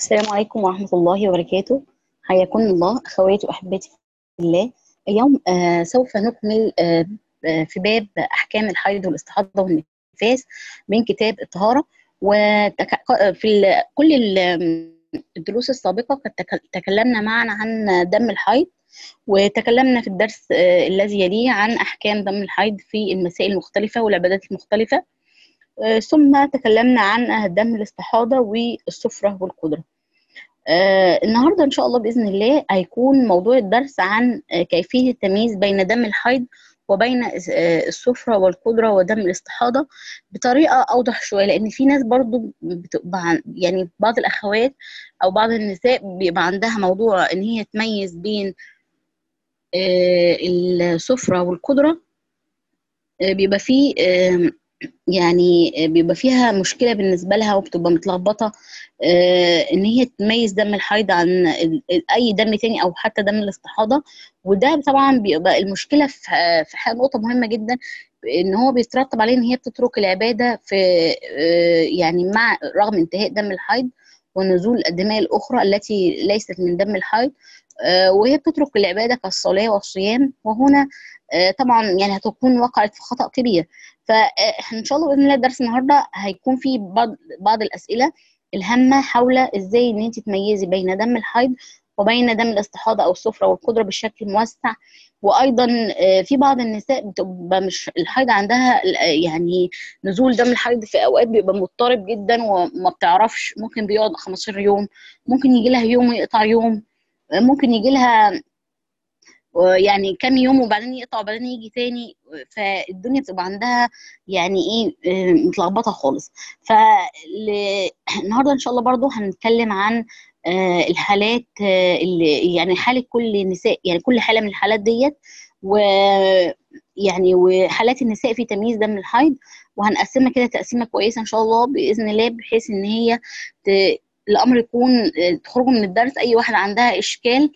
السلام عليكم ورحمة الله وبركاته حياكم الله أخواتي وأحبتي في الله اليوم آه سوف نكمل آه آه، في باب أحكام الحيض والاستحاضة والنفاس من كتاب الطهارة وفي كل ال- الدروس السابقة قد تك- تكلمنا معنا عن دم الحيض وتكلمنا في الدرس آه، الذي يليه عن أحكام دم الحيض في المسائل المختلفة والعبادات المختلفة آه، ثم تكلمنا عن دم الاستحاضة والسفرة والقدرة آه النهارده ان شاء الله باذن الله هيكون موضوع الدرس عن آه كيفيه التمييز بين دم الحيض وبين آه السفره والقدره ودم الاستحاضه بطريقه اوضح شويه لان في ناس برضو بتبقى عن- يعني بعض الاخوات او بعض النساء بيبقى عندها موضوع ان هي تميز بين آه السفره والقدره آه بيبقى فيه آه يعني بيبقى فيها مشكلة بالنسبة لها وبتبقى متلخبطة آه، إن هي تميز دم الحيض عن ال- ال- أي دم تاني أو حتى دم الاستحاضة وده طبعا بيبقى المشكلة في في ح- نقطة مهمة جدا إن هو بيترتب عليه إن هي بتترك العبادة في آه، يعني مع رغم انتهاء دم الحيض ونزول الدماء الأخرى التي ليست من دم الحيض آه، وهي بتترك العبادة كالصلاة والصيام وهنا آه، طبعا يعني هتكون وقعت في خطأ كبير فاحنا ان شاء الله باذن الله درس النهارده هيكون فيه بعض بعض الاسئله الهامه حول ازاي ان انت تميزي بين دم الحيض وبين دم الاستحاضه او السفره والقدره بشكل موسع وايضا آه، في بعض النساء بتبقى مش الحيض عندها آه، يعني نزول دم الحيض في اوقات بيبقى مضطرب جدا وما بتعرفش ممكن بيقعد 15 يوم ممكن يجي لها يوم ويقطع يوم آه، ممكن يجي لها يعني كام يوم وبعدين يقطع وبعدين يجي تاني فالدنيا بتبقى عندها يعني ايه آه، متلخبطه خالص فالنهارده ان شاء الله برضو هنتكلم عن آه، الحالات آه، اللي يعني حاله كل نساء يعني كل حاله من الحالات ديت و يعني وحالات النساء في تمييز دم الحيض وهنقسمها كده تقسيمه كويسه ان شاء الله باذن الله بحيث ان هي ت... الامر يكون آه، تخرجوا من الدرس اي واحده عندها اشكال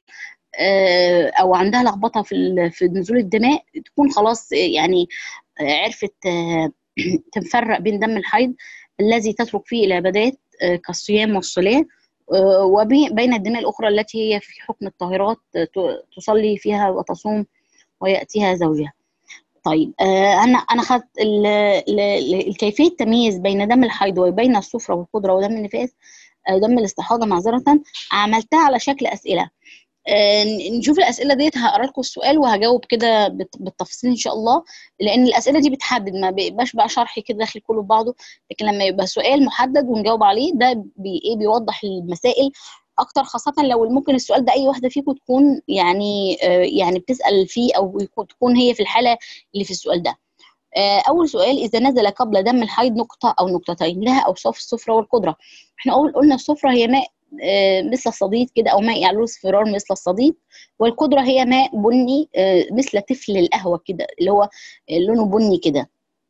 آه، او عندها لخبطه في ال- في نزول الدماء تكون خلاص آه، يعني آه، عرفت آه، تفرق بين دم الحيض الذي تترك فيه العبادات آه، كالصيام والصلاه آه، وبين الدماء الاخرى التي هي في حكم الطاهرات آه، ت- تصلي فيها وتصوم وياتيها زوجها. طيب آه، انا انا خدت ال- ال- ال- الكيفيه التمييز بين دم الحيض وبين السفره والقدره ودم النفاس آه، دم الاستحاضه معذره عملتها على شكل اسئله آه، نشوف الاسئله ديت هقرا لكم السؤال وهجاوب كده بت- بالتفصيل ان شاء الله لان الاسئله دي بتحدد ما بيبقاش بقى شرحي كده داخل كله في بعضه لكن لما يبقى سؤال محدد ونجاوب عليه ده بي ايه بيوضح المسائل اكتر خاصه لو ممكن السؤال ده اي واحده فيكم تكون يعني آه، يعني بتسال فيه او يكون- تكون هي في الحاله اللي في السؤال ده آه، اول سؤال اذا نزل قبل دم الحيض نقطه او نقطتين لها اوصاف السفره والقدره احنا اول قلنا السفره هي ماء آه، مثل الصديد كده او ماء يعلو اصفرار مثل الصديد والقدره هي ماء بني آه، مثل تفل القهوه كده اللي هو لونه بني كده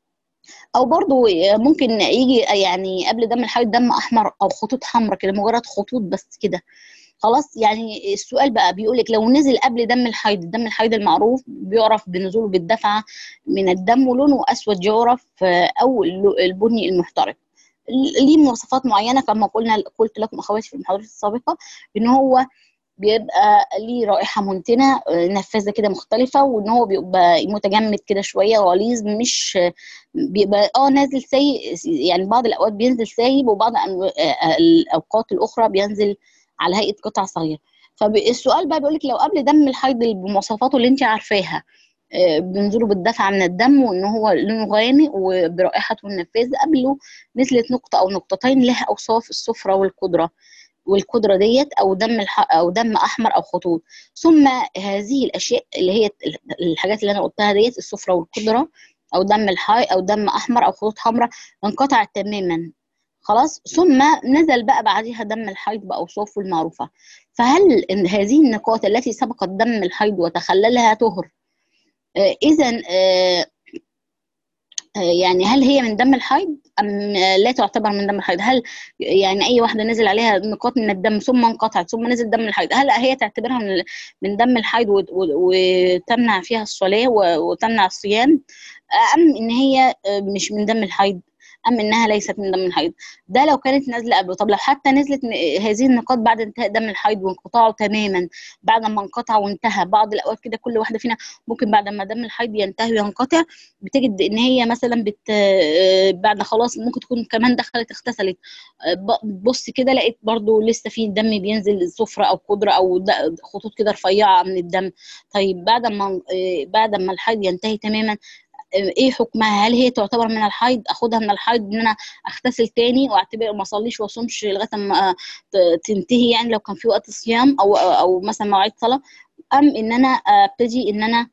او برضو آه، ممكن يجي يعني قبل دم الحيض دم احمر او خطوط حمراء كده مجرد خطوط بس كده خلاص يعني السؤال بقى بيقول لك لو نزل قبل دم الحيض دم الحيض المعروف بيعرف بنزوله بالدفعه من الدم ولونه اسود يعرف آه، او الل- البني المحترق ليه مواصفات معينه كما قلنا قلت لكم اخواتي في المحاضرات السابقه ان هو بيبقى ليه رائحه منتنه آه، نفاذه كده مختلفه وان هو بيبقى متجمد كده شويه غليظ مش بيبقى اه نازل سايب يعني بعض الاوقات بينزل سايب وبعض الأنو- آه، الاوقات الاخرى بينزل على هيئه قطع صغيره فالسؤال بقى بيقول لك لو قبل دم الحيض بمواصفاته اللي انت عارفاها آه، بنزوله بالدفعه من الدم وان هو لونه غامق وبرائحته النفاذه قبله نزلت نقطه او نقطتين لها اوصاف السفره والقدره والقدره ديت او دم الح... او دم احمر او خطوط ثم هذه الاشياء اللي هي الحاجات اللي انا قلتها ديت السفره والقدره او دم الحي او دم احمر او خطوط حمراء انقطعت تماما خلاص ثم نزل بقى بعدها دم الحيض باوصافه المعروفه فهل إن هذه النقاط التي سبقت دم الحيض وتخللها طهر آه اذا آه آه، يعني هل هي من دم الحيض ام آه، لا تعتبر من دم الحيض هل يعني اي واحده نزل عليها نقاط من الدم ثم انقطعت ثم نزل دم الحيض هل هي تعتبرها من من دم الحيض وت- وت- وتمنع فيها الصلاه و- وتمنع الصيام ام ان هي آه، مش من دم الحيض ام انها ليست من دم الحيض ده لو كانت نازله قبله طب لو حتى نزلت هذه النقاط بعد انتهاء دم الحيض وانقطاعه تماما بعد ما انقطع وانتهى بعض الاوقات كده كل واحده فينا ممكن بعد ما دم الحيض ينتهي وينقطع بتجد ان هي مثلا بت بعد خلاص ممكن تكون كمان دخلت اغتسلت بص كده لقيت برضو لسه في دم بينزل صفرة او قدره او خطوط كده رفيعه من الدم طيب بعد ما بعد ما الحيض ينتهي تماما ايه حكمها هل هي تعتبر من الحيض اخدها من الحيض ان انا اغتسل تاني واعتبر ما اصليش واصومش لغايه ما تنتهي يعني لو كان في وقت صيام او او مثلا مواعيد صلاه ام ان انا ابتدي ان انا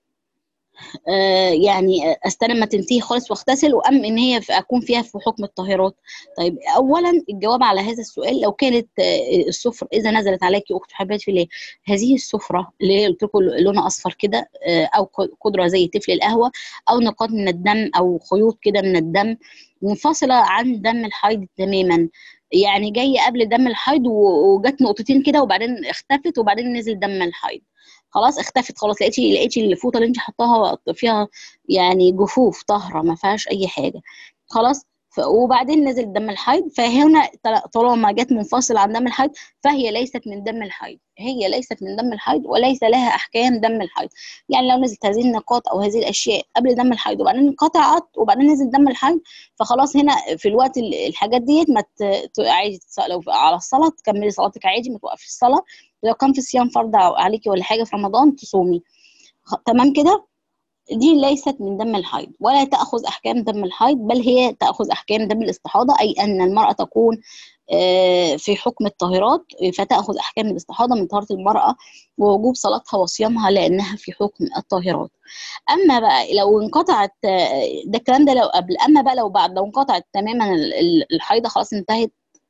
آه يعني استنى ما تنتهي خالص واغتسل وام ان هي اكون فيها في حكم الطاهرات طيب اولا الجواب على هذا السؤال لو كانت آه السفر اذا نزلت عليك اخت حبيبتي في الله هذه السفره اللي هي قلت لكم لونها اصفر كده آه او قدره زي تفل القهوه او نقاط من الدم او خيوط كده من الدم منفصله عن دم الحيض تماما يعني جايه قبل دم الحيض وجت نقطتين كده وبعدين اختفت وبعدين نزل دم الحيض خلاص اختفت خلاص لقيتي لقيتي الفوطه اللي انت حطاها فيها يعني جفوف طاهره ما فيهاش اي حاجه خلاص وبعدين نزل دم الحيض فهنا طالما جت منفصل عن دم الحيض فهي ليست من دم الحيض هي ليست من دم الحيض وليس لها احكام دم الحيض يعني لو نزلت هذه النقاط او هذه الاشياء قبل دم الحيض وبعدين انقطعت وبعدين نزل دم الحيض فخلاص هنا في الوقت الحاجات ديت ما عادي لو على الصلاه تكملي صلاتك عادي ما توقفيش الصلاه لو كان في صيام فرض عليكي ولا حاجه في رمضان تصومي تمام كده دي ليست من دم الحيض ولا تأخذ أحكام دم الحيض بل هي تأخذ أحكام دم الاستحاضة أي أن المرأة تكون في حكم الطاهرات فتأخذ أحكام الاستحاضة من طهارة المرأة ووجوب صلاتها وصيامها لأنها في حكم الطاهرات أما بقى لو انقطعت ده الكلام ده لو قبل أما بقى لو بعد لو انقطعت تماما الحيضة خلاص انتهت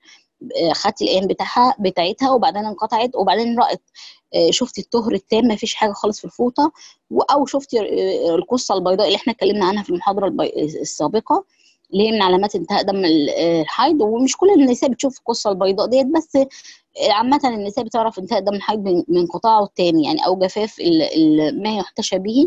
خدتي الايام بتاعها بتاعتها وبعدين انقطعت وبعدين رأت شفتي الطهر التام ما فيش حاجه خالص في الفوطه او شفتي القصه البيضاء اللي احنا اتكلمنا عنها في المحاضره السابقه اللي هي من علامات انتهاء دم الحيض ومش كل النساء بتشوف القصه البيضاء ديت بس عامة النساء بتعرف انتهاء دم الحيض من انقطاعه التام يعني او جفاف ما يحتشى به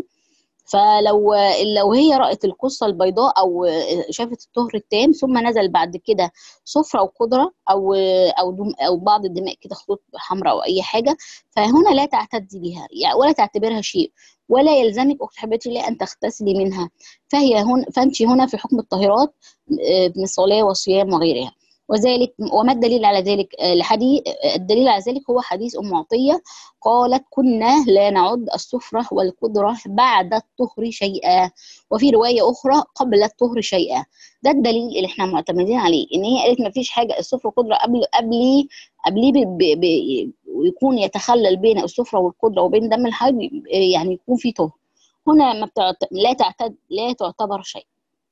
فلو لو هي رأت القصة البيضاء أو شافت الطهر التام ثم نزل بعد كده صفرة أو قدرة أو أو دم أو بعض الدماء كده خطوط حمراء أو أي حاجة فهنا لا تعتدي بها يعني ولا تعتبرها شيء ولا يلزمك أخت حبيبتي لا أن تغتسلي منها فهي هنا فأنت هنا في حكم الطاهرات من صلاة وصيام وغيرها وذلك وما الدليل على ذلك الحديث الدليل على ذلك هو حديث ام عطيه قالت كنا لا نعد السفره والقدره بعد الطهر شيئا وفي روايه اخرى قبل الطهر شيئا ده الدليل اللي احنا معتمدين عليه ان هي قالت ما فيش حاجه السفره والقدره قبل قبلي قبليه ويكون يتخلل بين السفره والقدره وبين دم الحيض يعني يكون في طهر هنا ما بتعت... لا تعتد لا تعتبر شيء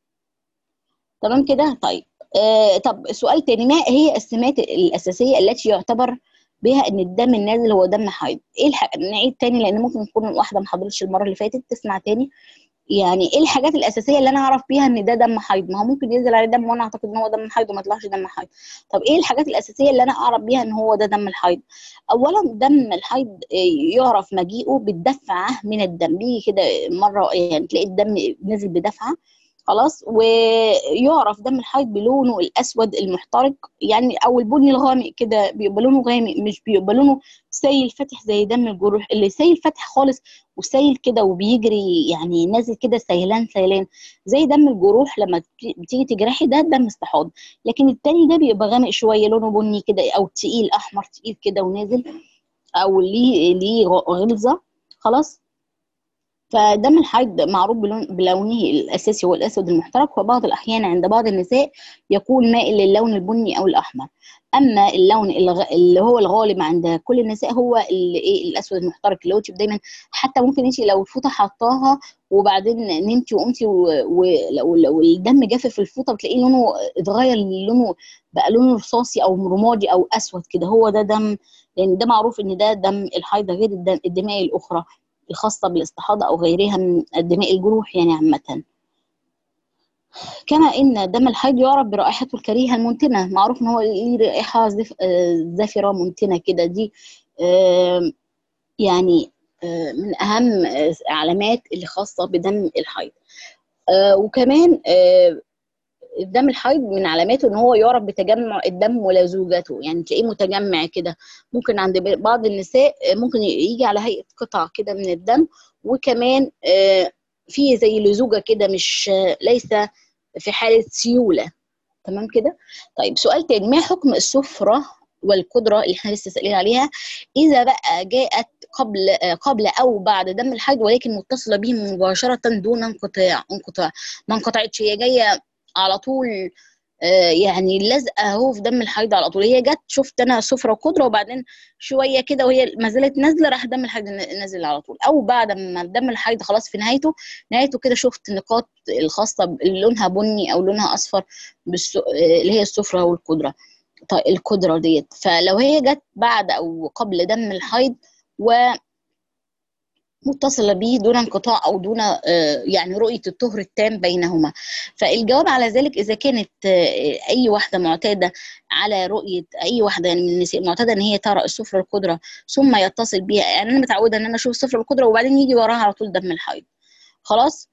تمام كده طيب آه طب سؤال تاني ما هي السمات الأساسية التي يعتبر بها ان الدم النازل هو دم حيض ايه الح... نعيد تاني لان ممكن تكون واحده ما حضرتش المره اللي فاتت تسمع تاني يعني ايه الحاجات الاساسيه اللي انا اعرف بيها ان ده دم حيض ما هو ممكن ينزل عليه دم وانا اعتقد ان هو دم حيض وما يطلعش دم حيض طب ايه الحاجات الاساسيه اللي انا اعرف بيها ان هو ده دم الحيض اولا دم الحيض يعرف مجيئه بالدفعه من الدم بيجي كده مره يعني تلاقي الدم نزل بدفعه خلاص ويعرف دم الحيض بلونه الاسود المحترق يعني او البني الغامق كده بيبقى لونه غامق مش بيبقى لونه سيل فاتح زي دم الجروح اللي سيل فاتح خالص وسيل كده وبيجري يعني نازل كده سيلان سيلان زي دم الجروح لما بتيجي تجرحي ده دم استحاضه لكن التاني ده بيبقى غامق شويه لونه بني كده او تقيل احمر تقيل كده ونازل او ليه ليه غلظه خلاص فدم الحيض معروف بلون بلونه الاساسي هو الاسود المحترق وبعض الاحيان عند بعض النساء يكون مائل للون البني او الاحمر اما اللون اللي هو الغالب عند كل النساء هو الايه الاسود المحترق اللي هو دايما حتى ممكن انت لو الفوطه حطاها وبعدين نمتي وقمتي ولو الدم جاف في الفوطه بتلاقيه لونه اتغير لونه بقى لونه رصاصي او رمادي او اسود كده هو ده دم لان ده معروف ان ده دم الحيض غير الدم الدماء الاخرى الخاصة بالاستحاضة أو غيرها من دماء الجروح يعني عامة كما إن دم الحيض يعرف برائحته الكريهة المنتنة معروف إن هو ليه رائحة زفرة منتنة كده دي يعني من أهم علامات اللي خاصة بدم الحيض وكمان الدم الحيض من علاماته ان هو يعرف بتجمع الدم ولزوجته يعني تلاقيه متجمع كده ممكن عند بعض النساء ممكن يجي على هيئه قطع كده من الدم وكمان في زي لزوجه كده مش ليس في حاله سيوله تمام كده طيب سؤال تاني ما حكم السفره والقدره اللي احنا لسه سائلين عليها اذا بقى جاءت قبل قبل او بعد دم الحيض ولكن متصله به مباشره دون انقطاع انقطاع ما انقطعتش هي جايه على طول يعني لازقه اهو في دم الحيض على طول هي جت شفت انا سفره وقدره وبعدين شويه كده وهي ما زالت نازله راح دم الحيض نازل على طول او بعد ما دم الحيض خلاص في نهايته نهايته كده شفت نقاط الخاصه اللي لونها بني او لونها اصفر بالس... اللي هي السفره والقدره طيب القدره ديت فلو هي جت بعد او قبل دم الحيض و متصلة به دون انقطاع أو دون يعني رؤية الطهر التام بينهما فالجواب على ذلك إذا كانت أي واحدة معتادة على رؤية أي واحدة يعني من النساء معتادة إن هي ترى السفرة القدرة ثم يتصل بها يعني أنا متعودة إن أنا أشوف السفرة القدرة وبعدين يجي وراها على طول دم الحيض خلاص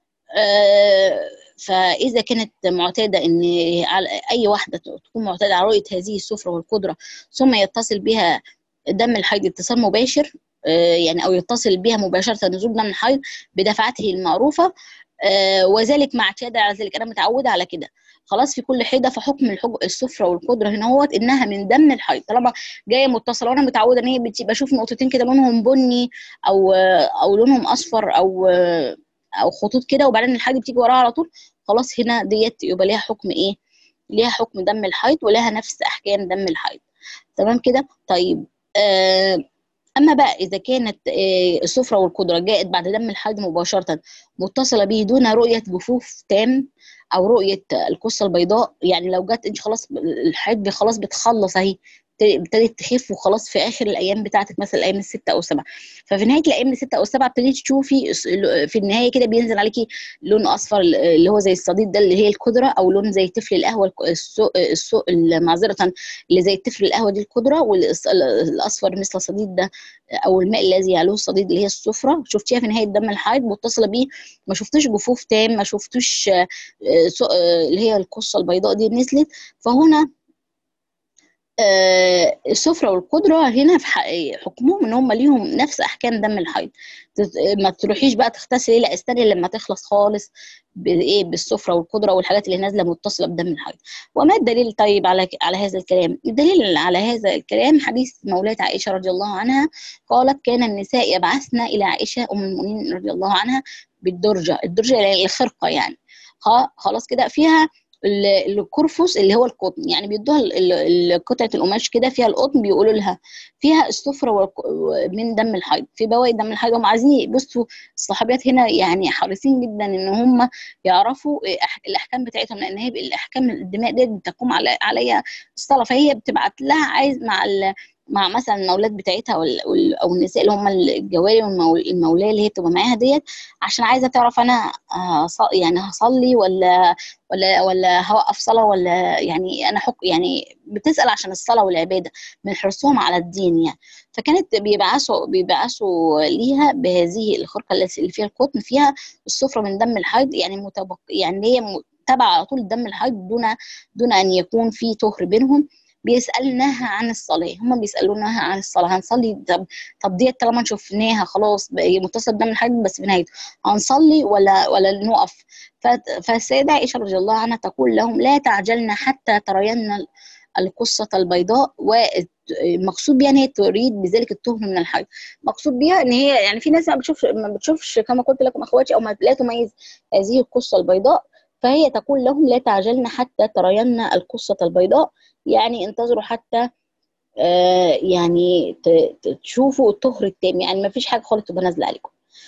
فإذا كانت معتادة إن أي واحدة تكون معتادة على رؤية هذه السفرة والقدرة ثم يتصل بها دم الحيض اتصال مباشر يعني او يتصل بها مباشره نزول دم الحيض بدفعته المعروفه وذلك مع اعتياد على ذلك انا متعوده على كده خلاص في كل حيضه فحكم الحج... السفره والقدره هنا هو انها من دم الحيض طالما جايه متصله وانا متعوده ان هي بشوف نقطتين كده لونهم بني او او لونهم اصفر او او خطوط كده وبعدين الحاجه بتيجي وراها على طول خلاص هنا ديت يبقى ليها حكم ايه ليها حكم دم الحيض ولها نفس احكام دم الحيض تمام كده طيب آه اما بقى اذا كانت السفره والقدره جاءت بعد دم الحيض مباشره متصله به دون رؤيه جفوف تام او رؤيه القصه البيضاء يعني لو جت انت خلاص الحيض خلاص بتخلص اهي ابتدت تخف وخلاص في اخر الايام بتاعتك مثلا الايام السته او السبعه ففي نهايه الايام السته او السبعه ابتديتي تشوفي في النهايه كده بينزل عليكي لون اصفر اللي هو زي الصديد ده اللي هي القدره او لون زي طفل القهوه السوق السوق معذره اللي زي الطفل القهوه دي القدره والاصفر مثل الصديد ده او الماء الذي يعلوه الصديد اللي هي السفره شفتيها في نهايه دم الحيض متصله بيه ما شفتوش جفوف تام ما شفتوش اللي هي القصه البيضاء دي نزلت فهنا آه السفرة والقدرة هنا في حكمهم ان هم ليهم نفس احكام دم الحيض ما تروحيش بقى تغتسلي لا استني لما تخلص خالص بايه بالسفرة والقدرة والحاجات اللي نازلة متصلة بدم الحيض وما الدليل طيب على على هذا الكلام الدليل على هذا الكلام حديث مولاة عائشة رضي الله عنها قالت كان النساء يبعثن الى عائشة ام المؤمنين رضي الله عنها بالدرجة الدرجة يعني الخرقة يعني خلاص كده فيها الكرفس اللي هو القطن يعني بيدوها قطعه القماش كده فيها القطن بيقولوا لها فيها السفره من دم الحيض في بواقي دم الحيض هم عايزين بصوا الصحابيات هنا يعني حريصين جدا ان هم يعرفوا الاحكام بتاعتهم لان هي الاحكام الدماء دي بتقوم على عليها الصلاه فهي بتبعت لها عايز مع مع مثلا المولات بتاعتها او النساء اللي هم الجواري والمولاه اللي هي بتبقى معاها ديت عشان عايزه تعرف انا يعني هصلي ولا ولا ولا هوقف صلاه ولا يعني انا حك يعني بتسال عشان الصلاه والعباده من حرصهم على الدين يعني فكانت بيبعثوا بيبعثوا ليها بهذه الخرقه اللي فيها القطن فيها السفره من دم الحيض يعني متبق يعني هي تبع على طول دم الحيض دون دون ان يكون في طهر بينهم بيسالناها عن الصلاه هم بيسالونها عن الصلاه هنصلي طب طب ديت طالما شفناها خلاص متصل بدم الحيض بس في نهايته هنصلي ولا ولا نقف فالسيده عائشه رضي الله عنها تقول لهم لا تعجلن حتى ترين القصة البيضاء والمقصود بها ان هي تريد بذلك الطهر من الحيض مقصود بها ان هي يعني في ناس ما بتشوفش ما بتشوفش كما قلت لكم اخواتي او ما لا تميز هذه القصة البيضاء فهي تقول لهم لا تعجلن حتى ترين القصة البيضاء يعني انتظروا حتى آه يعني تشوفوا الطهر التام يعني ما فيش حاجة خالص تبقى نازلة عليكم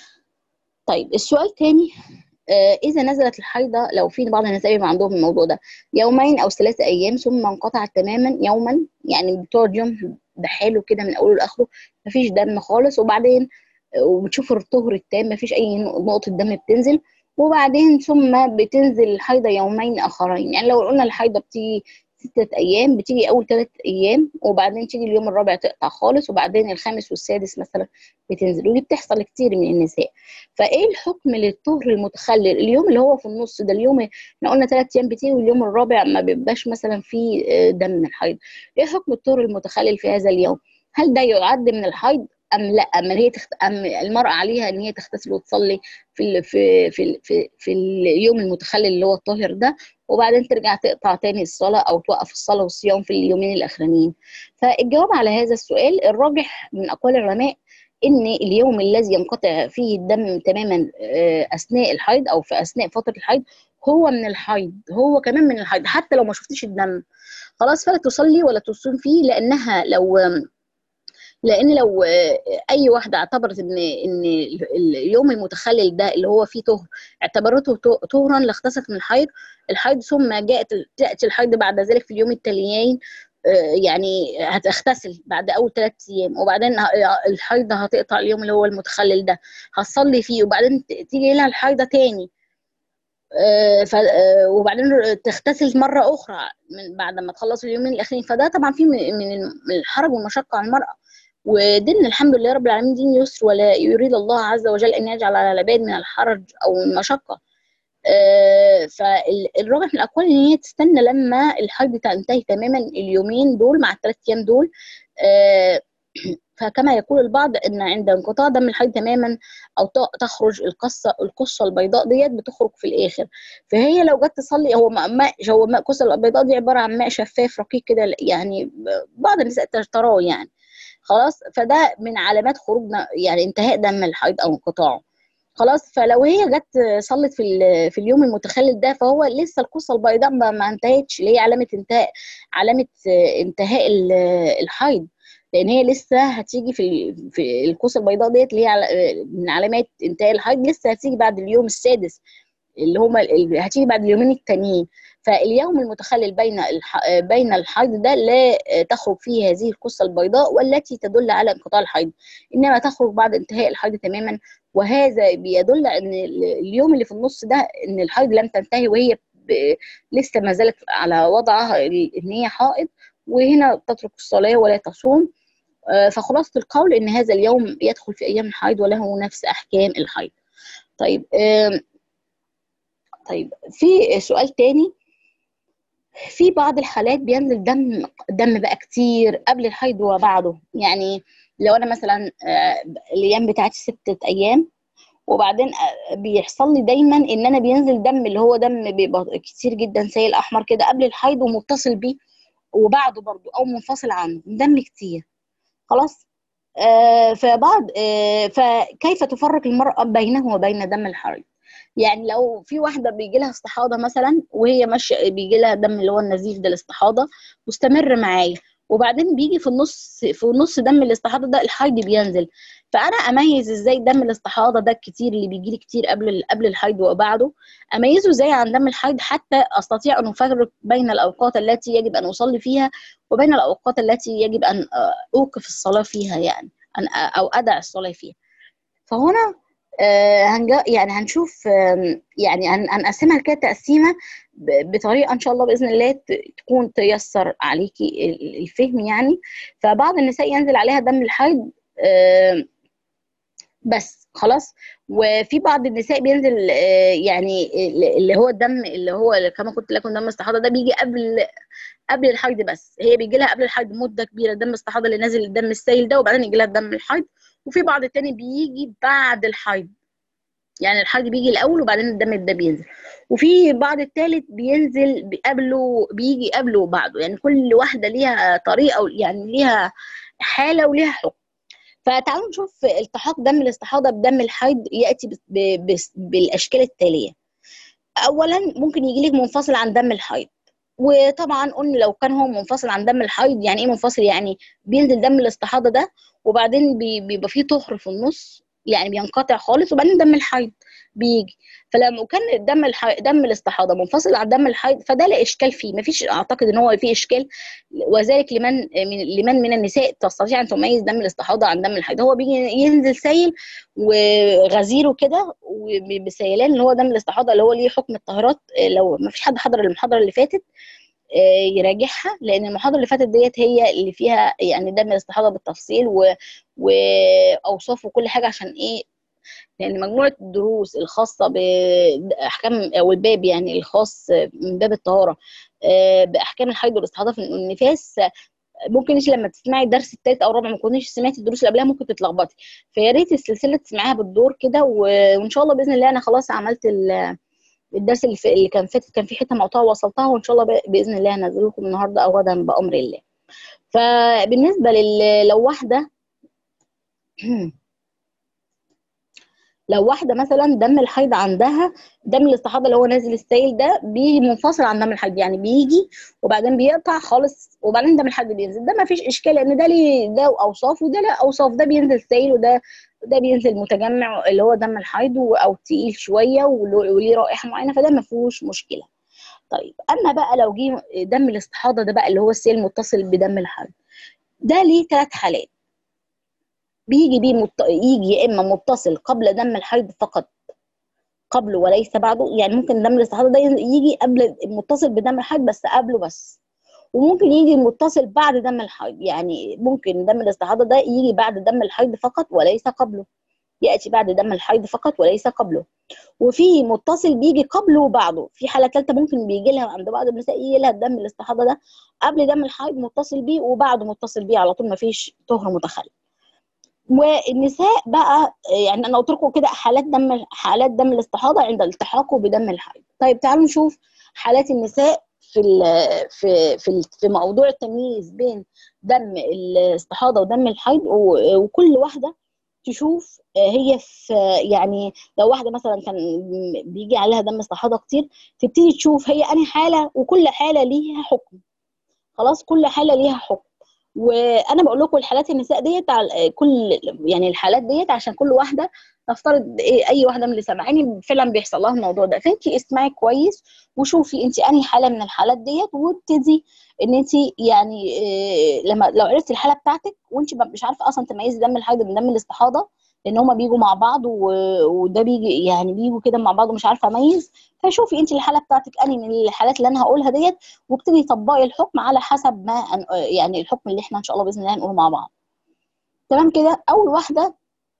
طيب السؤال الثاني آه إذا نزلت الحيضة لو في بعض النساء بيبقى عندهم الموضوع ده يومين أو ثلاثة أيام ثم انقطعت تماما يوما يعني بتقعد يوم بحاله كده من أوله لآخره مفيش دم خالص وبعدين وبتشوف الطهر التام مفيش أي نقطة دم بتنزل وبعدين ثم بتنزل الحيضة يومين آخرين يعني لو قلنا الحيضة بتيجي ستة أيام بتيجي أول ثلاث أيام وبعدين تيجي اليوم الرابع تقطع خالص وبعدين الخامس والسادس مثلا بتنزل ودي بتحصل كتير من النساء فإيه الحكم للطهر المتخلل اليوم اللي هو في النص ده اليوم احنا قلنا ثلاث أيام بتيجي واليوم الرابع ما بيبقاش مثلا فيه دم من الحيض إيه حكم الطهر المتخلل في هذا اليوم هل ده يعد من الحيض ام لا ام هي تخت... ام المراه عليها ان هي تغتسل وتصلي في ال... في في في, في اليوم المتخلل اللي هو الطاهر ده وبعدين ترجع تقطع تاني الصلاه او توقف الصلاه والصيام في اليومين الاخرانيين فالجواب على هذا السؤال الراجح من اقوال العلماء ان اليوم الذي ينقطع فيه الدم تماما اثناء الحيض او في اثناء فتره الحيض هو من الحيض هو كمان من الحيض حتى لو ما شفتيش الدم خلاص فلا تصلي ولا تصوم فيه لانها لو لان لو اي واحده اعتبرت ان ان اليوم المتخلل ده اللي هو فيه طهر اعتبرته طهرا لاغتسلت من الحيض الحيض ثم جاءت تاتي الحيض بعد ذلك في اليوم التاليين يعني هتغتسل بعد اول ثلاث ايام وبعدين الحيض هتقطع اليوم اللي هو المتخلل ده هتصلي فيه وبعدين تيجي لها الحيضه تاني ف وبعدين تغتسل مره اخرى من بعد ما تخلص اليومين الاخرين فده طبعا فيه من الحرج والمشقه على المراه ودين الحمد لله رب العالمين دين يسر ولا يريد الله عز وجل ان يجعل على العباد من الحرج او المشقه آه فالراجح من الاقوال ان هي تستنى لما الحيض تنتهي تماما اليومين دول مع الثلاث ايام دول آه فكما يقول البعض ان عند انقطاع دم الحيض تماما او تخرج القصه القصه البيضاء ديت بتخرج في الاخر فهي لو جت تصلي هو ماء هو ماء القصه البيضاء دي عباره عن ماء شفاف رقيق كده يعني بعض النساء تراه يعني خلاص فده من علامات خروجنا يعني انتهاء دم الحيض او انقطاعه خلاص فلو هي جت صلت في في اليوم المتخلل ده فهو لسه القصه البيضاء ما, ما انتهتش اللي هي علامه انتهاء علامه انتهاء الحيض لان هي لسه هتيجي في في القصه البيضاء ديت اللي هي من علامات انتهاء الحيض لسه هتيجي بعد اليوم السادس اللي هما هتيجي بعد اليومين التانيين فاليوم المتخلل بين الح... بين الحيض ده لا تخرج فيه هذه القصه البيضاء والتي تدل على انقطاع الحيض انما تخرج بعد انتهاء الحيض تماما وهذا بيدل ان اليوم اللي في النص ده ان الحيض لم تنتهي وهي ب... لسه ما زالت على وضعها ان هي حائض وهنا تترك الصلاه ولا تصوم فخلاصه القول ان هذا اليوم يدخل في ايام الحيض وله نفس احكام الحيض طيب طيب في سؤال تاني في بعض الحالات بينزل دم دم بقى كتير قبل الحيض وبعده يعني لو انا مثلا الايام بتاعتي ستة ايام وبعدين بيحصل لي دايما ان انا بينزل دم اللي هو دم بيبقى كتير جدا سائل احمر كده قبل الحيض ومتصل بيه وبعده برضه او منفصل عنه دم كتير خلاص آه فبعض آه فكيف تفرق المرأة بينه وبين دم الحيض يعني لو في واحده بيجي لها استحاضه مثلا وهي ماشيه بيجي لها دم اللي هو النزيف ده الاستحاضه مستمر معايا وبعدين بيجي في النص في نص دم الاستحاضه ده الحيض بينزل فانا اميز ازاي دم الاستحاضه ده الكتير اللي بيجي لي كتير قبل قبل الحيض وبعده اميزه ازاي عن دم الحيض حتى استطيع ان افرق بين الاوقات التي يجب ان اصلي فيها وبين الاوقات التي يجب ان اوقف الصلاه فيها يعني أن او ادع الصلاه فيها فهنا آه هنجا يعني هنشوف آه يعني هنقسمها كده تقسيمه بطريقه ان شاء الله باذن الله تكون تيسر عليكي الفهم يعني فبعض النساء ينزل عليها دم الحيض آه بس خلاص وفي بعض النساء بينزل يعني اللي هو الدم اللي هو كما قلت لكم دم الاستحاضه ده بيجي قبل قبل الحيض بس هي بيجي لها قبل الحيض مده كبيره دم الاستحاضه اللي نازل الدم السائل ده وبعدين يجي لها دم الحيض وفي بعض التاني بيجي بعد الحيض يعني الحيض بيجي الاول وبعدين الدم ده بينزل وفي بعض التالت بينزل قبله بيجي قبله وبعده يعني كل واحده ليها طريقه يعني ليها حاله وليها حكم فتعالوا نشوف التحاق دم الاستحاضه بدم الحيض ياتي بالاشكال التاليه اولا ممكن يجي لك منفصل عن دم الحيض وطبعا قلنا لو كان هو منفصل عن دم الحيض يعني ايه منفصل يعني بينزل دم الاستحاضه ده وبعدين بيبقى فيه طهر في النص يعني بينقطع خالص وبعدين دم الحيض بيجي فلما كان دم الحي... دم الاستحاضه منفصل عن دم الحيض فده لا اشكال فيه مفيش اعتقد ان هو فيه اشكال وذلك لمن من لمن من النساء تستطيع ان تميز دم الاستحاضه عن دم الحيض هو بيجي ينزل سايل وغزيره كده وبسيلان اللي هو دم الاستحاضه اللي هو ليه حكم الطهارات لو مفيش حد حضر المحاضره اللي فاتت يراجعها لان المحاضره اللي فاتت ديت هي اللي فيها يعني دم الاستحاضه بالتفصيل و... واوصاف وكل حاجه عشان ايه لان مجموعه الدروس الخاصه باحكام او الباب يعني الخاص من باب الطهاره باحكام الحيض والاستحاضه في النفاس ممكن انت لما تسمعي الدرس الثالث او الرابع ما كنتيش سمعتي الدروس اللي قبلها ممكن تتلخبطي فيا ريت السلسله تسمعيها بالدور كده وان شاء الله باذن الله انا خلاص عملت الدرس اللي, في اللي كان فاتت كان في حته مقطوعه وصلتها وان شاء الله باذن الله هنزل لكم النهارده او غدا بامر الله فبالنسبه لل لو واحده لو واحده مثلا دم الحيض عندها دم الاستحاضه اللي هو نازل السائل ده بيجي منفصل عن دم الحيض يعني بيجي وبعدين بيقطع خالص وبعدين دم الحيض بينزل ده ما فيش اشكال لان ده ليه ده اوصاف وده له اوصاف ده بينزل سائل وده ده بينزل متجمع اللي هو دم الحيض او تقيل شويه وليه رائحه معينه فده ما فيهوش مشكله طيب اما بقى لو جه دم الاستحاضه ده بقى اللي هو السائل متصل بدم الحيض ده ليه ثلاث حالات بيجي بيه مت... يجي يا اما متصل قبل دم الحيض فقط قبله وليس بعده يعني ممكن دم الاستحاضه ده يجي قبل متصل بدم الحيض بس قبله بس وممكن يجي متصل بعد دم الحيض يعني ممكن دم الاستحاضه ده يجي بعد دم الحيض فقط وليس قبله ياتي بعد دم الحيض فقط وليس قبله وفي متصل بيجي قبله وبعده في حاله ثالثه ممكن بيجي لها عند بعض النساء يجي لها الدم الاستحاضه ده قبل دم الحيض متصل بيه وبعده متصل بيه على طول ما فيش طهر متخلف والنساء بقى يعني انا قلت لكم كده حالات دم حالات دم الاستحاضه عند التحاقه بدم الحيض طيب تعالوا نشوف حالات النساء في ال في في في موضوع التمييز بين دم الاستحاضه ودم الحيض وكل واحده تشوف هي في يعني لو واحده مثلا كان بيجي عليها دم استحاضه كتير تبتدي تشوف هي انهي حاله وكل حاله ليها حكم خلاص كل حاله ليها حكم وانا بقول لكم الحالات النساء ديت على كل يعني الحالات ديت عشان كل واحده نفترض إيه اي واحده من اللي سامعاني فعلا بيحصل لها الموضوع ده فانت اسمعي كويس وشوفي انت انهي حاله من الحالات ديت وابتدي ان انت يعني إيه لما لو عرفتي الحاله بتاعتك وانت مش عارفه اصلا تميزي دم الحيض من دم الاستحاضه لان هما بيجوا مع بعض وده بيجي يعني بيجوا كده مع بعض ومش عارفه اميز فشوفي انت الحاله بتاعتك انهي من الحالات اللي انا هقولها ديت وابتدي طبقي الحكم على حسب ما يعني الحكم اللي احنا ان شاء الله باذن الله هنقوله مع بعض تمام كده اول واحده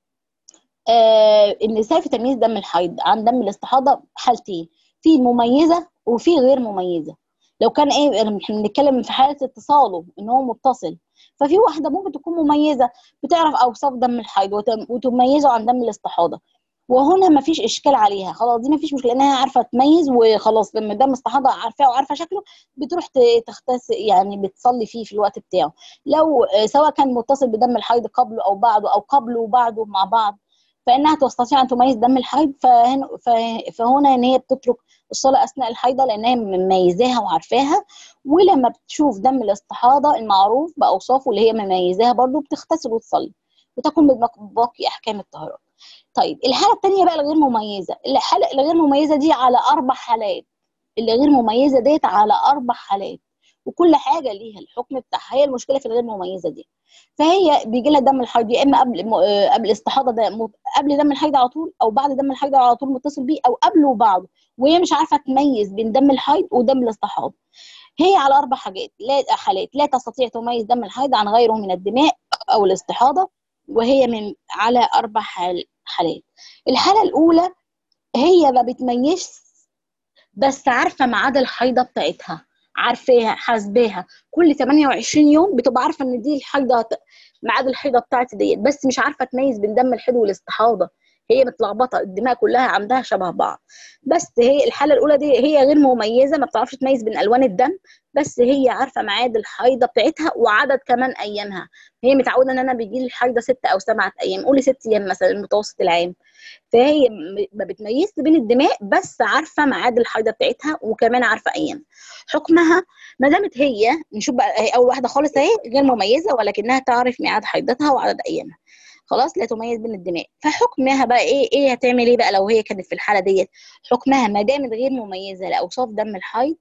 آه النساء في تمييز دم الحيض عن دم الاستحاضه حالتين في مميزه وفي غير مميزه لو كان ايه احنا بنتكلم في حاله اتصاله ان هو متصل ففي واحده ممكن تكون مميزه بتعرف اوصاف دم الحيض وتميزه عن دم الاستحاضه وهنا ما فيش اشكال عليها خلاص دي ما فيش مشكله لانها عارفه تميز وخلاص لما دم استحاضه عارفاه وعارفه شكله بتروح تختس يعني بتصلي فيه في الوقت بتاعه لو سواء كان متصل بدم الحيض قبله او بعده او قبله وبعده مع بعض فانها تستطيع ان تميز دم الحيض فهنا, فهنا ان هي بتترك الصلاه اثناء الحيضه لانها مميزاها وعارفاها ولما بتشوف دم الاستحاضه المعروف باوصافه اللي هي مميزاها برضو بتغتسل وتصلي وتكون باقي احكام الطهارات طيب الحاله الثانيه بقى الغير مميزه الحاله الغير مميزه دي على اربع حالات اللي غير مميزه ديت على اربع حالات وكل حاجه ليها الحكم بتاعها هي المشكله في الغير مميزه دي فهي بيجي لها دم الحيض يا اما قبل قبل الاستحاضه ده قبل دم الحيض على طول او بعد دم الحيض على طول متصل بيه او قبله وبعده وهي مش عارفه تميز بين دم الحيض ودم الاستحاضه هي على اربع حاجات لا حالات لا تستطيع تميز دم الحيض عن غيره من الدماء او الاستحاضه وهي من على اربع حال حالات الحاله الاولى هي ما بتميزش بس عارفه ميعاد الحيضه بتاعتها عارفاها حاسباها كل 28 يوم بتبقى عارفه ان دي الحيضه ميعاد الحيضه بتاعتي ديت بس مش عارفه تميز بين دم الحيض والاستحاضه هي متلخبطه الدماء كلها عندها شبه بعض بس هي الحاله الاولى دي هي غير مميزه ما بتعرفش تميز بين الوان الدم بس هي عارفه ميعاد الحيضه بتاعتها وعدد كمان ايامها هي متعوده ان انا بيجي لي الحيضه ستة او سبعة ايام قولي ست ايام مثلا المتوسط العام فهي ما بتميزش بين الدماء بس عارفه ميعاد الحيضه بتاعتها وكمان عارفه ايام حكمها ما دامت هي نشوف بقى هي اول واحده خالص اهي غير مميزه ولكنها تعرف ميعاد حيضتها وعدد ايامها خلاص لا تميز بين الدماء فحكمها بقى ايه ايه هتعمل ايه بقى لو هي كانت في الحاله ديت حكمها ما دامت غير مميزه لاوصاف دم الحيض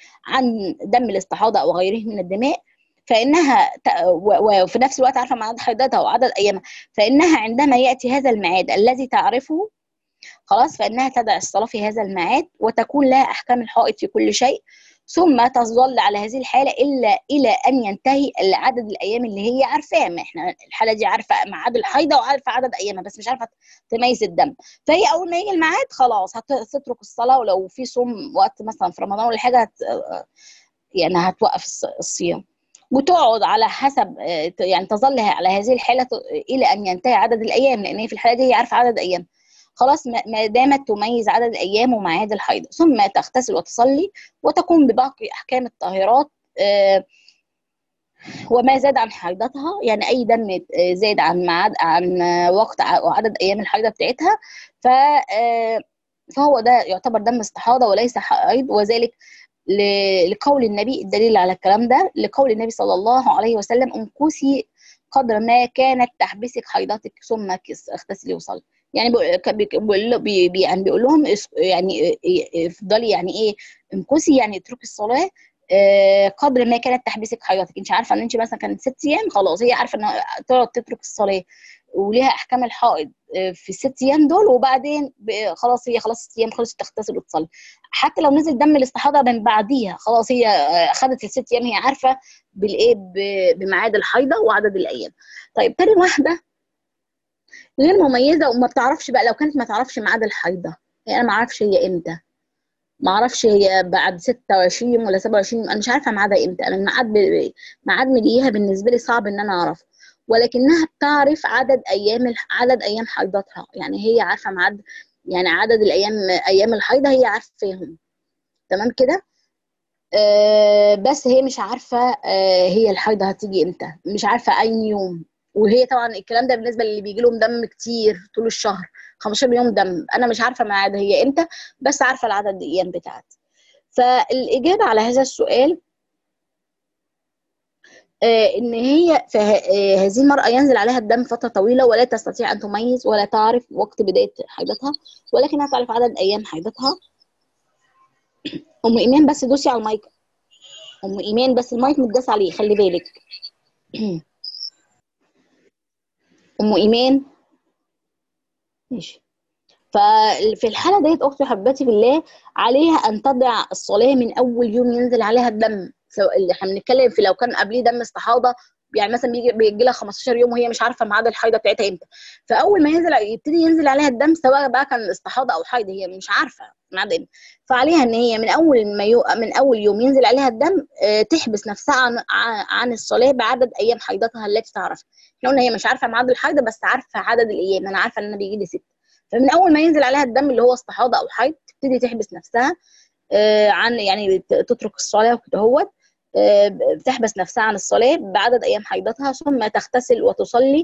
عن دم الاستحاضه او غيره من الدماء فانها وفي نفس الوقت عارفه ميعاد حيضتها وعدد ايامها فانها عندما ياتي هذا الميعاد الذي تعرفه خلاص فانها تدع الصلاه في هذا الميعاد وتكون لها احكام الحائط في كل شيء ثم تظل على هذه الحاله الا الى ان ينتهي عدد الايام اللي هي عارفاه ما احنا الحاله دي عارفه ميعاد الحيضه وعارفه عدد ايامها بس مش عارفه تميز الدم فهي اول ما يجي الميعاد خلاص هتترك الصلاه ولو في صوم وقت مثلا في رمضان ولا حاجه هت يعني هتوقف الصيام وتقعد على حسب يعني تظل على هذه الحاله الى ان ينتهي عدد الايام لان هي في الحاله دي هي عارفه عدد ايام خلاص ما دامت تميز عدد الايام وميعاد الحيض ثم تغتسل وتصلي وتقوم بباقي احكام الطاهرات وما زاد عن حيضتها يعني اي دم زاد عن ميعاد عن وقت وعدد ايام الحيضه بتاعتها ف فهو ده يعتبر دم استحاضه وليس حيض وذلك لقول النبي الدليل على الكلام ده لقول النبي صلى الله عليه وسلم امكثي قدر ما كانت تحبسك حيضتك ثم اغتسلي وصلي يعني بيقول بي يعني بيقول لهم يعني افضلي يعني ايه امكثي يعني اتركي الصلاه قدر ما كانت تحبسك حيضتك انت عارفه ان انت مثلا كانت ست ايام خلاص هي عارفه ان تقعد تترك الصلاه وليها احكام الحائض في الست ايام دول وبعدين خلاص هي خلاص ست ايام خلصت تغتسل وتصلي حتى لو نزل دم الاستحاضه من بعديها خلاص هي خدت الست ايام هي عارفه بالايه بميعاد الحيضه وعدد الايام طيب تاني واحده غير مميزه وما بتعرفش بقى لو كانت ما تعرفش ميعاد الحيضه يعني انا ما اعرفش هي امتى ما اعرفش هي بعد 26 ولا 27 انا مش عارفه ميعادها امتى انا الميعاد ميعاد مجيها بالنسبه لي صعب ان انا اعرفه ولكنها بتعرف عدد ايام عدد ايام حيضتها يعني هي عارفه ميعاد يعني عدد الايام ايام الحيضه هي عارفاهم تمام كده آه بس هي مش عارفه آه هي الحيضه هتيجي امتى مش عارفه اي يوم وهي طبعا الكلام ده بالنسبه للي بيجي لهم دم كتير طول الشهر 15 يوم دم انا مش عارفه ميعادها هي امتى بس عارفه العدد الايام بتاعتي فالاجابه على هذا السؤال آه ان هي آه هذه المراه ينزل عليها الدم فتره طويله ولا تستطيع ان تميز ولا تعرف وقت بدايه حيضتها ولكنها تعرف عدد ايام حيضتها ام ايمان بس دوسي على المايك ام ايمان بس المايك متداس عليه خلي بالك ام ايمان ماشي ففي الحاله ديت اختي حبتي بالله عليها ان تضع الصلاه من اول يوم ينزل عليها الدم سواء اللي احنا بنتكلم في لو كان قبليه دم استحاضه يعني مثلا بيجي بيجي لها 15 يوم وهي مش عارفه ميعاد الحيضه بتاعتها امتى فاول ما ينزل يبتدي ينزل عليها الدم سواء بقى كان استحاضه او حيض هي مش عارفه ميعاد امتى فعليها ان هي من اول ما يو... من اول يوم ينزل عليها الدم اه تحبس نفسها عن عن الصلاه بعدد ايام حيضتها التي تعرفها احنا قلنا هي مش عارفه ميعاد الحيضه بس عارفه عدد الايام انا عارفه ان انا بيجي لي ست فمن اول ما ينزل عليها الدم اللي هو استحاضه او حيض تبتدي تحبس نفسها اه عن يعني تترك الصلاه وكده هوت بتحبس نفسها عن الصلاة بعدد أيام حيضتها ثم تغتسل وتصلي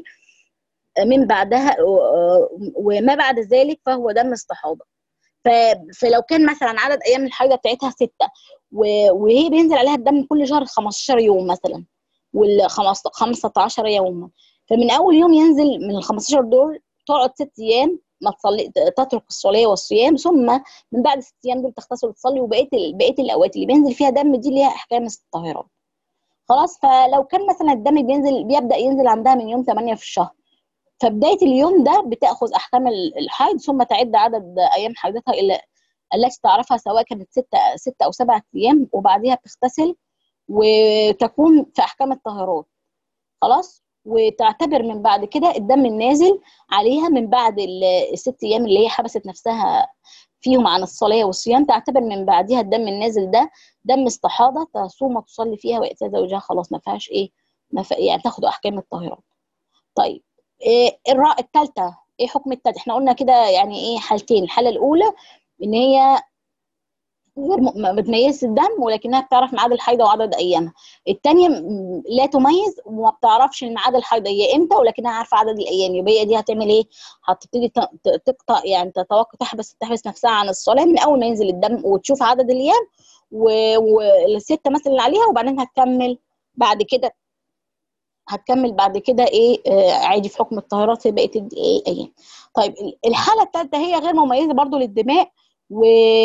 من بعدها وما بعد ذلك فهو دم استحاضة فلو كان مثلا عدد أيام الحيضة بتاعتها ستة وهي بينزل عليها الدم كل شهر 15 يوم مثلا وال 15 يوما فمن أول يوم ينزل من ال 15 دول تقعد ست أيام ما تصلي تترك الصلاه والصيام ثم من بعد ست ايام دول تغتسل وتصلي وبقيه بقيه الاوقات اللي بينزل فيها دم دي ليها احكام الطاهرات خلاص فلو كان مثلا الدم بينزل بيبدا ينزل عندها من يوم 8 في الشهر فبدايه اليوم ده بتاخذ احكام الحيض ثم تعد عدد ايام حيضتها الى التي تعرفها سواء كانت ستة ستة أو سبعة أيام وبعديها بتغتسل وتكون في أحكام الطهارات خلاص وتعتبر من بعد كده الدم النازل عليها من بعد الست ايام اللي هي حبست نفسها فيهم عن الصلاه والصيام تعتبر من بعدها الدم النازل ده دم استحاضه تصوم وتصلي فيها وياتي زوجها خلاص ما فيهاش ايه ما ف... يعني تاخد احكام الطاهرات. طيب إيه الراء الثالثه ايه حكم الثالثه؟ احنا قلنا كده يعني ايه حالتين، الحاله الاولى ان هي غير ما بتميزش الدم ولكنها بتعرف ميعاد الحيضه وعدد ايامها الثانيه لا تميز وما بتعرفش ميعاد الحيضه هي امتى ولكنها عارفه عدد الايام يبقى هي دي هتعمل ايه هتبتدي تقطع يعني تتوقع تحبس تحبس نفسها عن الصلاه من اول ما ينزل الدم وتشوف عدد الايام والسته مثلا اللي عليها وبعدين هتكمل بعد كده هتكمل بعد كده ايه آه عادي في حكم الطهارات في بقيه الايه ايام طيب الحاله الثالثه هي غير مميزه برضو للدماء و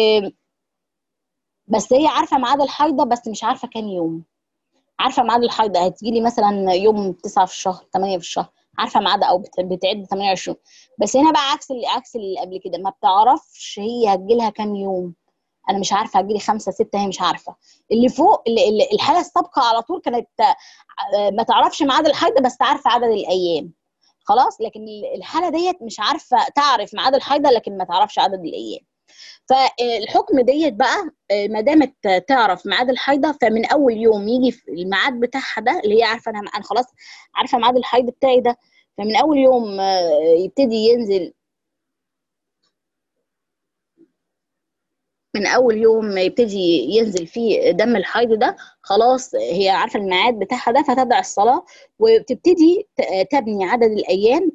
بس هي عارفه ميعاد الحيضه بس مش عارفه كام يوم عارفه ميعاد الحيضه هتجي لي مثلا يوم 9 في الشهر 8 في الشهر عارفه ميعادها او بتعد 28 بس هنا بقى عكس اللي عكس اللي قبل كده ما بتعرفش هي هتجي لها كام يوم انا مش عارفه هتجيلي خمسه سته هي مش عارفه اللي فوق اللي اللي الحاله السابقه على طول كانت ما تعرفش ميعاد الحيض بس عارفه عدد الايام خلاص لكن الحاله ديت مش عارفه تعرف ميعاد الحيضه لكن ما تعرفش عدد الايام فالحكم ديت بقى ما دامت تعرف ميعاد الحيضه فمن اول يوم يجي الميعاد بتاعها ده اللي هي عارفه انا انا خلاص عارفه ميعاد الحيض بتاعي ده فمن اول يوم يبتدي ينزل من اول يوم يبتدي ينزل فيه دم الحيض ده خلاص هي عارفه الميعاد بتاعها ده فتدع الصلاه وبتبتدي تبني عدد الايام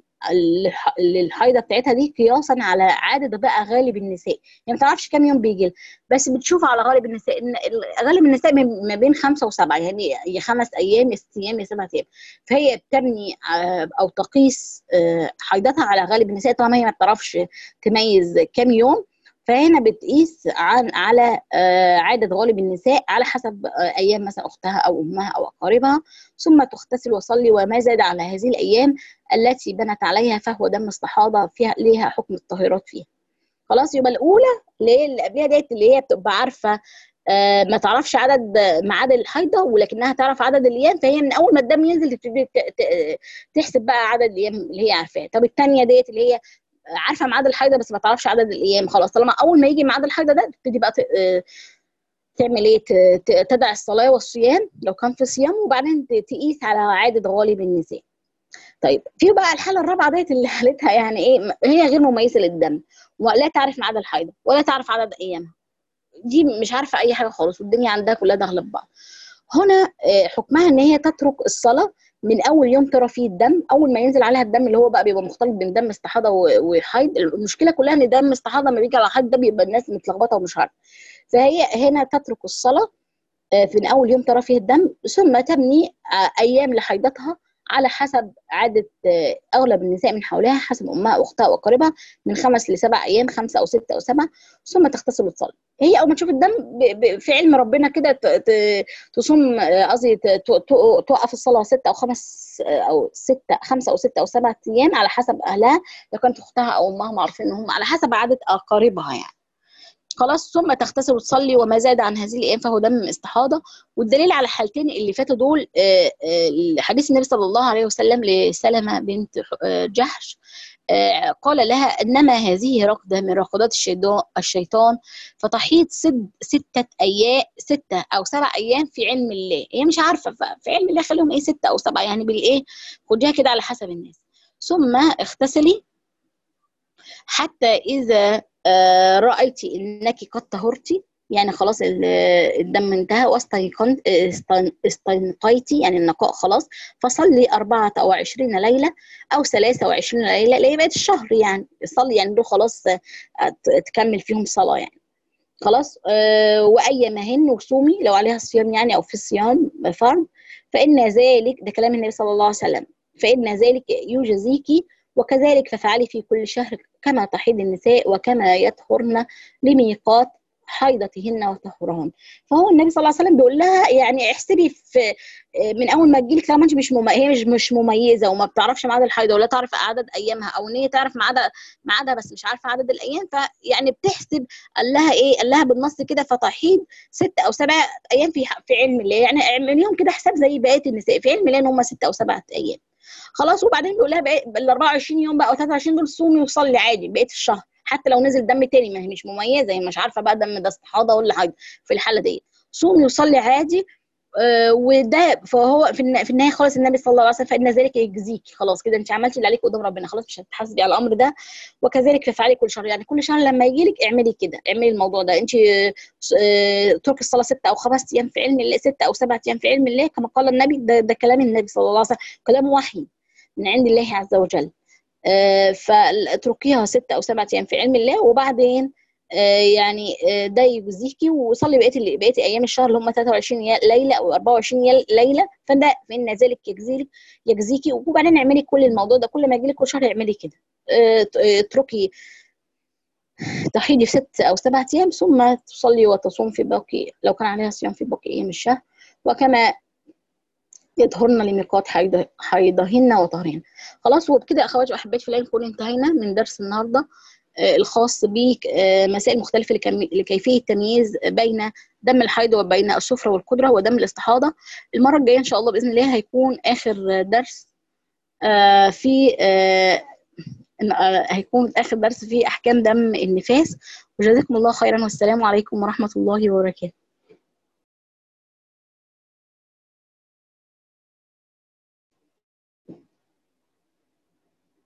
للحيضه بتاعتها دي قياسا على عدد بقى غالب النساء يعني ما تعرفش كام يوم بيجي بس بتشوف على غالب النساء ان غالب النساء ما بين خمسه وسبعه يعني يا خمس ايام يا ست ايام يا سبعه ايام فهي بتبني او تقيس حيضتها على غالب النساء طالما هي ما بتعرفش تميز كام يوم فهنا بتقيس عن على عدد غالب النساء على حسب ايام مثلا اختها او امها او اقاربها ثم تغتسل وصلي وما زاد على هذه الايام التي بنت عليها فهو دم استحاضه فيها ليها حكم الطاهرات فيها خلاص يبقى الاولى اللي هي اللي قبلها ديت اللي هي بتبقى عارفه آه ما تعرفش عدد ميعاد الحيضه ولكنها تعرف عدد الايام فهي من اول ما الدم ينزل تبتدي تحسب بقى عدد الايام اللي هي عارفاه طب الثانيه ديت اللي هي عارفه ميعاد الحيضه بس ما تعرفش عدد الايام خلاص طالما اول ما يجي ميعاد الحيضه ده تبتدي بقى تعمل ايه تدع الصلاه والصيام لو كان في صيام وبعدين تقيس على عدد غالب النساء طيب في بقى الحاله الرابعه ديت اللي حالتها يعني ايه هي غير مميزه للدم ولا تعرف ميعاد الحيضه ولا تعرف عدد ايامها دي مش عارفه اي حاجه خالص والدنيا عندها كلها داخله في بعض هنا حكمها ان هي تترك الصلاه من اول يوم ترى فيه الدم اول ما ينزل عليها الدم اللي هو بقى بيبقى مختلط بين دم استحاضه وحيض المشكله كلها ان دم استحاضه لما بيجي على حيض ده بيبقى الناس متلخبطه ومش عارفه فهي هنا تترك الصلاه من اول يوم ترى فيه الدم ثم تبني ايام لحيضتها على حسب عادة أغلب النساء من حولها حسب أمها وأختها وأقاربها من خمس لسبع أيام خمسة أو ستة أو سبعة ثم تغتسل وتصلي هي أول ما تشوف الدم في علم ربنا كده تصوم قصدي توقف الصلاة ستة أو خمس أو ستة خمسة أو ستة أو سبعة أيام على حسب أهلها لو كانت أختها أو أمها معروفين إن هم على حسب عادة أقاربها يعني خلاص ثم تغتسل وتصلي وما زاد عن هذه الايام فهو دم استحاضه والدليل على الحالتين اللي فاتوا دول حديث النبي صلى الله عليه وسلم لسلمه بنت جحش قال لها انما هذه رقده من رقدات الشيطان فتحيط صد سته ايام سته او سبع ايام في علم الله هي مش عارفه في علم الله خليهم ايه سته او سبعه يعني بالايه خديها كده على حسب الناس ثم اغتسلي حتى اذا آه رأيتي انك قد طهرتي يعني خلاص الدم انتهى واستيقنت استنقيتي يعني النقاء خلاص فصلي 24 ليلة أو 23 ليلة اللي هي بقت الشهر يعني صلي يعني دول خلاص تكمل فيهم صلاة يعني خلاص آه وأيامهن وصومي لو عليها صيام يعني أو في صيام فرض فإن ذلك ده كلام النبي صلى الله عليه وسلم فإن ذلك يجزيكي وكذلك فافعلي في كل شهر كما تحيض النساء وكما يطهرن لميقات حيضتهن وطهرهن فهو النبي صلى الله عليه وسلم بيقول لها يعني احسبي في من اول ما تجيلك طالما انت مش مم... هي مش مش مميزه وما بتعرفش ميعاد الحيضه ولا تعرف عدد ايامها او ان هي تعرف ميعاد ميعادها بس مش عارفه عدد الايام فيعني بتحسب قال لها ايه قال لها بالنص كده فتحيض ست او سبع ايام في في علم الله يعني اعمليهم كده حساب زي بقيه النساء في علم الله ان هم ست او سبعه ايام خلاص وبعدين بيقول لها ال 24 يوم بقى او 23 دول صومي وصلي عادي بقيه الشهر حتى لو نزل دم تاني ما هي مش مميزه هي مش عارفه بقى دم ده استحاضه ولا حاجه في الحاله دي صومي وصلي عادي آه وده فهو في, في النهايه خالص النبي صلى الله عليه وسلم فان ذلك يجزيكي خلاص كده انت عملتي اللي عليك قدام ربنا خلاص مش هتحاسبي على الامر ده وكذلك فافعلي كل شهر يعني كل شهر لما يجي لك اعملي كده اعملي الموضوع ده انت آه تركي الصلاه ستة او خمس ايام في علم الله ستة او سبعة ايام في علم الله كما قال النبي ده, ده كلام النبي صلى الله عليه وسلم كلام وحي من عند الله عز وجل آه فاتركيها ستة أو سبعة أيام في علم الله وبعدين آه يعني آه ده يجزيكي وصلي بقية بقية أيام الشهر اللي هم 23 ليلة أو 24 ليلة فده فإن ذلك يجزيك يجزيكي وبعدين اعملي كل الموضوع ده كل ما يجيلك كل شهر اعملي كده اتركي تحيدي في ست أو سبعة أيام ثم تصلي وتصوم في باقي لو كان عليها صيام في باقي أيام الشهر وكما يطهرن لميقات حيضهن وطهرهن خلاص وبكده اخواتي واحباتي في الله نكون انتهينا من درس النهارده الخاص بمسائل مختلفه لكيفيه التمييز بين دم الحيض وبين الصفرة والقدرة ودم الاستحاضة المرة الجاية إن شاء الله بإذن الله هيكون آخر درس في هيكون آخر درس في أحكام دم النفاس وجزاكم الله خيرا والسلام عليكم ورحمة الله وبركاته